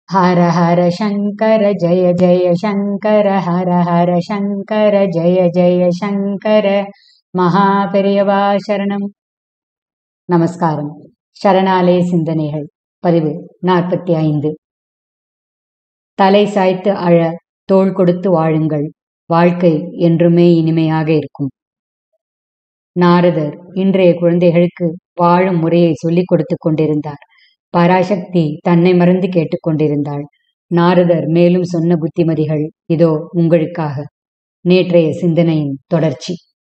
ஹர ஹர சங்கர ஜெய ஜெய சங்கர ஹர ஹர சங்கர ஜெய ஜெய சங்கர மகா பெரியவா சரணம் நமஸ்காரம் சரணாலய சிந்தனைகள் பதிவு நாற்பத்தி ஐந்து தலை சாய்த்து அழ தோள் கொடுத்து வாழுங்கள் வாழ்க்கை என்றுமே இனிமையாக இருக்கும் நாரதர் இன்றைய குழந்தைகளுக்கு வாழும் முறையை சொல்லிக் கொடுத்து கொண்டிருந்தார் பராசக்தி தன்னை மறந்து கேட்டுக்கொண்டிருந்தாள் நாரதர் மேலும் சொன்ன புத்திமதிகள் இதோ உங்களுக்காக நேற்றைய சிந்தனையின் தொடர்ச்சி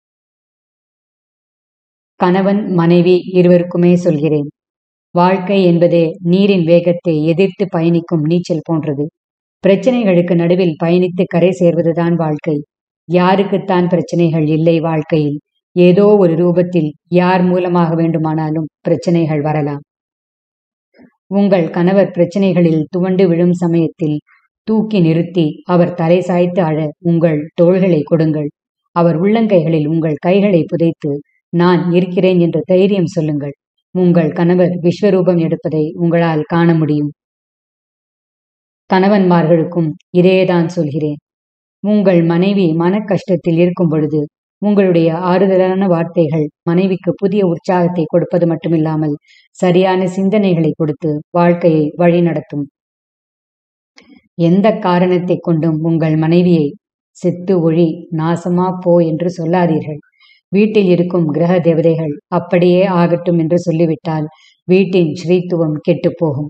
கணவன் மனைவி இருவருக்குமே சொல்கிறேன் வாழ்க்கை என்பதே நீரின் வேகத்தை எதிர்த்து பயணிக்கும் நீச்சல் போன்றது பிரச்சனைகளுக்கு நடுவில் பயணித்து கரை சேர்வதுதான் வாழ்க்கை யாருக்குத்தான் பிரச்சனைகள் இல்லை வாழ்க்கையில் ஏதோ ஒரு ரூபத்தில் யார் மூலமாக வேண்டுமானாலும் பிரச்சனைகள் வரலாம் உங்கள் கணவர் பிரச்சனைகளில் துவண்டு விழும் சமயத்தில் தூக்கி நிறுத்தி அவர் தலை சாய்த்து அழ உங்கள் தோள்களை கொடுங்கள் அவர் உள்ளங்கைகளில் உங்கள் கைகளை புதைத்து நான் இருக்கிறேன் என்று தைரியம் சொல்லுங்கள் உங்கள் கணவர் விஸ்வரூபம் எடுப்பதை உங்களால் காண முடியும் கணவன்மார்களுக்கும் இதேதான் சொல்கிறேன் உங்கள் மனைவி மன கஷ்டத்தில் இருக்கும் பொழுது உங்களுடைய ஆறுதலான வார்த்தைகள் மனைவிக்கு புதிய உற்சாகத்தை கொடுப்பது மட்டுமில்லாமல் சரியான சிந்தனைகளை கொடுத்து வாழ்க்கையை வழி நடத்தும் எந்த காரணத்தை கொண்டும் உங்கள் மனைவியை செத்து ஒழி நாசமா போ என்று சொல்லாதீர்கள் வீட்டில் இருக்கும் கிரக தேவதைகள் அப்படியே ஆகட்டும் என்று சொல்லிவிட்டால் வீட்டின் ஸ்ரீத்துவம் கெட்டுப்போகும்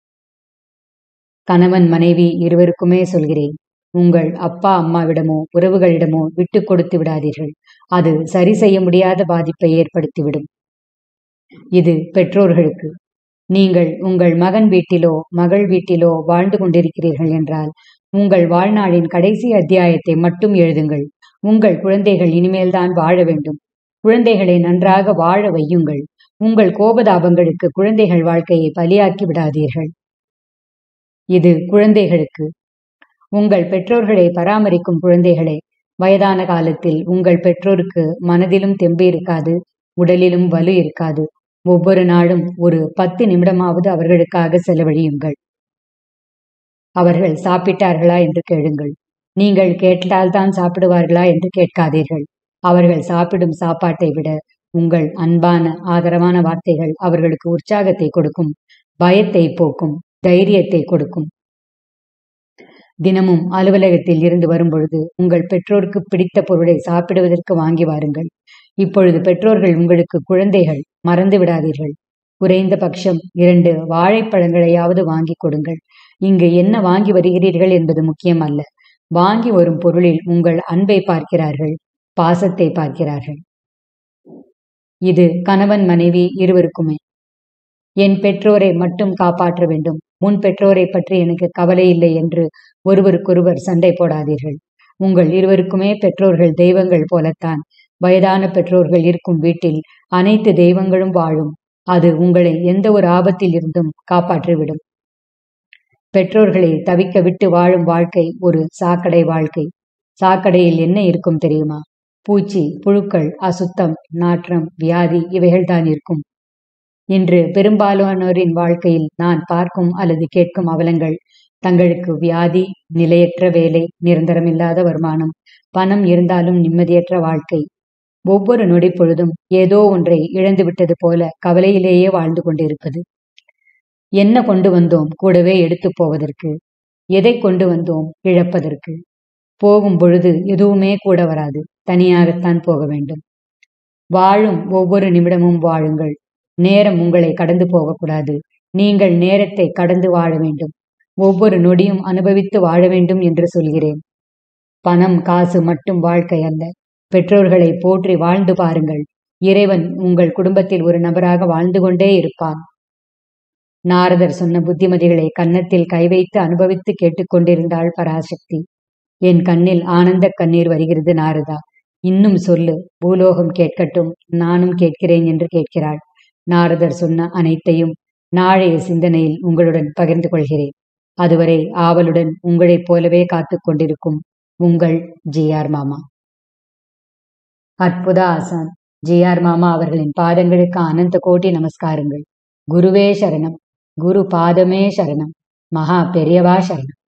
கணவன் மனைவி இருவருக்குமே சொல்கிறேன் உங்கள் அப்பா அம்மாவிடமோ உறவுகளிடமோ விட்டு கொடுத்து விடாதீர்கள் அது சரி செய்ய முடியாத பாதிப்பை ஏற்படுத்திவிடும் இது பெற்றோர்களுக்கு நீங்கள் உங்கள் மகன் வீட்டிலோ மகள் வீட்டிலோ வாழ்ந்து கொண்டிருக்கிறீர்கள் என்றால் உங்கள் வாழ்நாளின் கடைசி அத்தியாயத்தை மட்டும் எழுதுங்கள் உங்கள் குழந்தைகள் இனிமேல்தான் வாழ வேண்டும் குழந்தைகளை நன்றாக வாழ வையுங்கள் உங்கள் கோபதாபங்களுக்கு குழந்தைகள் வாழ்க்கையை பலியாக்கி விடாதீர்கள் இது குழந்தைகளுக்கு உங்கள் பெற்றோர்களை பராமரிக்கும் குழந்தைகளே வயதான காலத்தில் உங்கள் பெற்றோருக்கு மனதிலும் தெம்பு இருக்காது உடலிலும் வலு இருக்காது ஒவ்வொரு நாளும் ஒரு பத்து நிமிடமாவது அவர்களுக்காக செலவழியுங்கள் அவர்கள் சாப்பிட்டார்களா என்று கேளுங்கள் நீங்கள் கேட்டால்தான் சாப்பிடுவார்களா என்று கேட்காதீர்கள் அவர்கள் சாப்பிடும் சாப்பாட்டை விட உங்கள் அன்பான ஆதரவான வார்த்தைகள் அவர்களுக்கு உற்சாகத்தை கொடுக்கும் பயத்தை போக்கும் தைரியத்தை கொடுக்கும் தினமும் அலுவலகத்தில் இருந்து வரும்பொழுது உங்கள் பெற்றோருக்கு பிடித்த பொருளை சாப்பிடுவதற்கு வாங்கி வாருங்கள் இப்பொழுது பெற்றோர்கள் உங்களுக்கு குழந்தைகள் மறந்து விடாதீர்கள் குறைந்த பட்சம் இரண்டு வாழைப்பழங்களையாவது வாங்கி கொடுங்கள் இங்கு என்ன வாங்கி வருகிறீர்கள் என்பது முக்கியம் அல்ல வாங்கி வரும் பொருளில் உங்கள் அன்பை பார்க்கிறார்கள் பாசத்தை பார்க்கிறார்கள் இது கணவன் மனைவி இருவருக்குமே என் பெற்றோரை மட்டும் காப்பாற்ற வேண்டும் முன் பெற்றோரை பற்றி எனக்கு கவலை இல்லை என்று ஒருவருக்கொருவர் சண்டை போடாதீர்கள் உங்கள் இருவருக்குமே பெற்றோர்கள் தெய்வங்கள் போலத்தான் வயதான பெற்றோர்கள் இருக்கும் வீட்டில் அனைத்து தெய்வங்களும் வாழும் அது உங்களை எந்த ஒரு ஆபத்தில் இருந்தும் காப்பாற்றிவிடும் பெற்றோர்களை தவிக்க விட்டு வாழும் வாழ்க்கை ஒரு சாக்கடை வாழ்க்கை சாக்கடையில் என்ன இருக்கும் தெரியுமா பூச்சி புழுக்கள் அசுத்தம் நாற்றம் வியாதி இவைகள்தான் இருக்கும் இன்று பெரும்பாலானோரின் வாழ்க்கையில் நான் பார்க்கும் அல்லது கேட்கும் அவலங்கள் தங்களுக்கு வியாதி நிலையற்ற வேலை நிரந்தரமில்லாத வருமானம் பணம் இருந்தாலும் நிம்மதியற்ற வாழ்க்கை ஒவ்வொரு நொடி பொழுதும் ஏதோ ஒன்றை இழந்துவிட்டது போல கவலையிலேயே வாழ்ந்து கொண்டிருப்பது என்ன கொண்டு வந்தோம் கூடவே எடுத்து போவதற்கு எதை கொண்டு வந்தோம் இழப்பதற்கு போகும் பொழுது எதுவுமே கூட வராது தனியாகத்தான் போக வேண்டும் வாழும் ஒவ்வொரு நிமிடமும் வாழுங்கள் நேரம் உங்களை கடந்து போகக்கூடாது நீங்கள் நேரத்தை கடந்து வாழ வேண்டும் ஒவ்வொரு நொடியும் அனுபவித்து வாழ வேண்டும் என்று சொல்கிறேன் பணம் காசு மட்டும் வாழ்க்கை அல்ல பெற்றோர்களை போற்றி வாழ்ந்து பாருங்கள் இறைவன் உங்கள் குடும்பத்தில் ஒரு நபராக வாழ்ந்து கொண்டே இருப்பான் நாரதர் சொன்ன புத்திமதிகளை கன்னத்தில் கை வைத்து அனுபவித்து கேட்டுக்கொண்டிருந்தாள் பராசக்தி என் கண்ணில் ஆனந்த கண்ணீர் வருகிறது நாரதா இன்னும் சொல்லு பூலோகம் கேட்கட்டும் நானும் கேட்கிறேன் என்று கேட்கிறாள் நாரதர் சொன்ன அனைத்தையும் நாளைய சிந்தனையில் உங்களுடன் பகிர்ந்து கொள்கிறேன் அதுவரை ஆவலுடன் உங்களைப் போலவே காத்து கொண்டிருக்கும் உங்கள் ஜி ஆர் மாமா அற்புத ஆசான் ஜி ஆர் மாமா அவர்களின் பாதங்களுக்கு அனந்த கோட்டி நமஸ்காரங்கள் குருவே சரணம் குரு பாதமே சரணம் மகா பெரியவா சரணம்